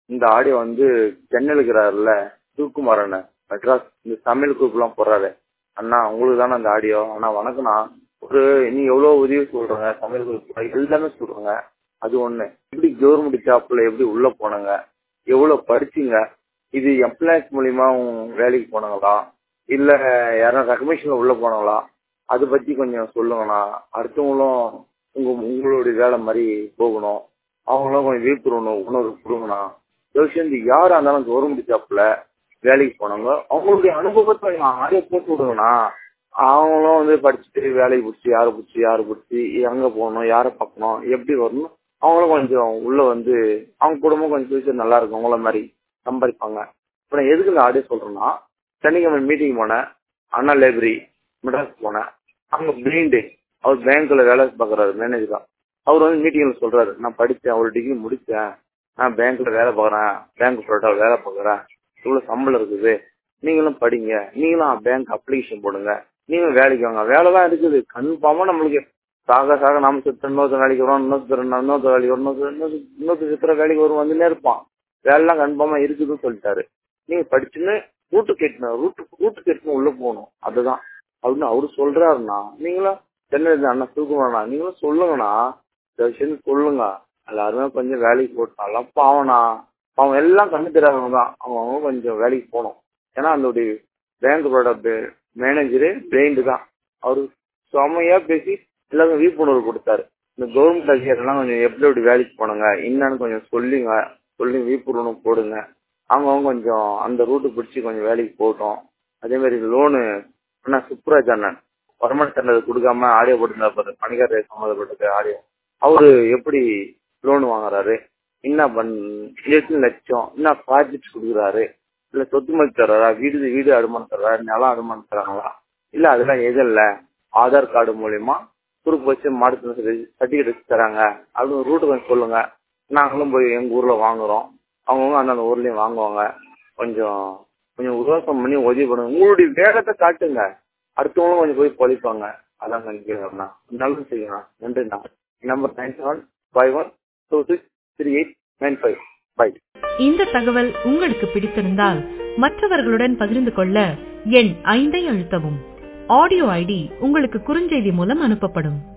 இந்த ஆடியோ வந்து சென்னையில் இருக்கிறாருல்ல சிவகுமார் மெட்ராஸ் இந்த சமையல் குரூப்லாம் போடுறாரு அண்ணா உங்களுக்கு தானே அந்த ஆடியோ அண்ணா வணக்கம்ண்ணா ஒரு நீ எவ்வளோ உதவி சொல்றாங்க சமையல் குரூப் எல்லாமே சொல்றாங்க அது ஒண்ணு எப்படி கவர்மெண்ட் ஜாப்ல எப்படி உள்ள போனாங்க எவ்வளவு படிச்சீங்க இது எம்ப்ளாய்ஸ் மூலியமா வேலைக்கு போனாங்களா இல்ல யாரும் ரெக்கமெண்டேஷன்ல உள்ள போனாங்களா அதை பத்தி கொஞ்சம் சொல்லுங்கண்ணா அடுத்தவங்களும் உங்க உங்களுடைய வேலை மாதிரி போகணும் அவங்களும் கொஞ்சம் விழிப்புணர்வு உணர்வு கொடுங்கண்ணா தயவுசெய்து யாரா இருந்தாலும் கவர்மெண்ட் ஜாப்ல வேலைக்கு போனாங்க அவங்களுடைய அனுபவத்தை ஆடியோ போட்டு விடுங்கண்ணா அவங்களும் வந்து படிச்சுட்டு வேலைக்கு பிடிச்சி யாரை பிடிச்சி யாரை பிடிச்சி எங்க போகணும் யாரை பார்க்கணும் எப்படி வரணும் அவங்களும் கொஞ்சம் உள்ள வந்து அவங்க குடும்பம் கொஞ்சம் ஃபியூச்சர் நல்லா இருக்கும் அவங்கள மாதிரி சம்பாதிப்பாங்க இப்போ நான் எதுக்கு இந்த ஆடியோ சொல்றேன்னா சனிக்கிழமை மீட்டிங் போனேன் அண்ணா லைப்ரரி மெட்ராஸ் போனேன் அங்க பிளைண்டு அவர் பேங்க்ல வேலை பார்க்குறாரு மேனேஜரா அவர் வந்து மீட்டிங்ல சொல்றாரு நான் படித்தேன் ஒரு டிகிரி முடித்தேன் நான் பேங்க்ல வேலை பார்க்குறேன் பேங்க் ப்ரோட்டா வேலை பார்க்குறேன் இவ்வளோ சம்பளம் இருக்குது நீங்களும் படிங்க நீங்களும் பேங்க் அப்ளிகேஷன் போடுங்க நீங்களும் வேலைக்கு வாங்க வேலை தான் இருக்குது கன்ஃபார்மா நம்மளுக்கு சாக சாக நாம சித்திர இன்னொருத்த வேலைக்கு வரும் இன்னொருத்தர் இன்னொருத்த வேலைக்கு வரும் இன்னொருத்தர் இன்னொருத்த சித்திர வேலைக்கு வரும் வந்துனே இருப்பான் வேலைலாம் கன்ஃபார்மா இருக்குதுன்னு சொல்லிட்டாரு நீங்க படிச்சுன்னு ரூட்டு கேட்கணும் ரூட்டு ரூட்டு கேட்கணும் உள்ள போகணும் அதுதான் அப்படின்னு அவரு சொல்றாருண்ணா நீங்களும் சென்னை அண்ணா தூக்குமாண்ணா நீங்களும் சொல்லுங்கண்ணா தயவுசெய்து சொல்லுங்க எல்லாருமே கொஞ்சம் வேலைக்கு போட்டாலாம் பாவனா அவன் எல்லாம் கண்ணு தெரியாதவங்க தான் அவங்க கொஞ்சம் வேலைக்கு போகணும் ஏன்னா அந்த பேங்கோட மேனேஜரு பிரெயின்டு தான் அவரு செம்மையா பேசி எல்லாருக்கும் விழிப்புணர்வு கொடுத்தாரு இந்த கவர்மெண்ட் அதிகாரிலாம் கொஞ்சம் எப்படி எப்படி வேலைக்கு போனாங்க என்னன்னு கொஞ்சம் சொல்லுங்க சொல்லி விழிப்புணர்வு போடுங்க அவங்கவுங்க கொஞ்சம் அந்த ரூட்டு பிடிச்சி கொஞ்சம் வேலைக்கு போகட்டும் அதே மாதிரி லோனு அண்ணா சுப்ராஜ் அண்ணன் வருமான தண்டனை கொடுக்காம ஆடியோ போட்டுருந்தா பாரு பணிக்கார சம்மந்தப்பட்டது ஆடியோ அவரு எப்படி லோன் வாங்குறாரு என்ன பண் எத்தனை லட்சம் என்ன ப்ராஜெக்ட் கொடுக்குறாரு இல்ல சொத்து மதி தர்றாரா வீடு வீடு அடமானம் தர்றாரா நிலம் அடமானம் தர்றாங்களா இல்ல அதெல்லாம் எது இல்ல ஆதார் கார்டு மூலியமா குரூப் வச்சு மாடு சர்டிபிகேட் வச்சு தராங்க அப்படின்னு ரூட்டு கொஞ்சம் சொல்லுங்க நாங்களும் போய் எங்க ஊர்ல வாங்குறோம் அவங்கவுங்க அந்தந்த ஊர்லயும் வாங்குவாங்க கொஞ்சம் கொஞ்சம் உருவாக்கம் பண்ணி உதவி பண்ணுங்க உங்களுடைய வேகத்தை காட்டுங்க அடுத்தவங்களும் கொஞ்சம் போய் பொழிப்பாங்க அதான் நினைக்கிறேன் நல்லது செய்யணும் நன்றிண்ணா number nine seven five one two six three eight nine five பை இந்த தகவல் உங்களுக்கு பிடித்திருந்தால் மற்றவர்களுடன் பகிர்ந்து கொள்ள எண் ஐந்தை அழுத்தவும் ஆடியோ ஐடி உங்களுக்கு குறுஞ்செய்தி மூலம் அனுப்பப்படும்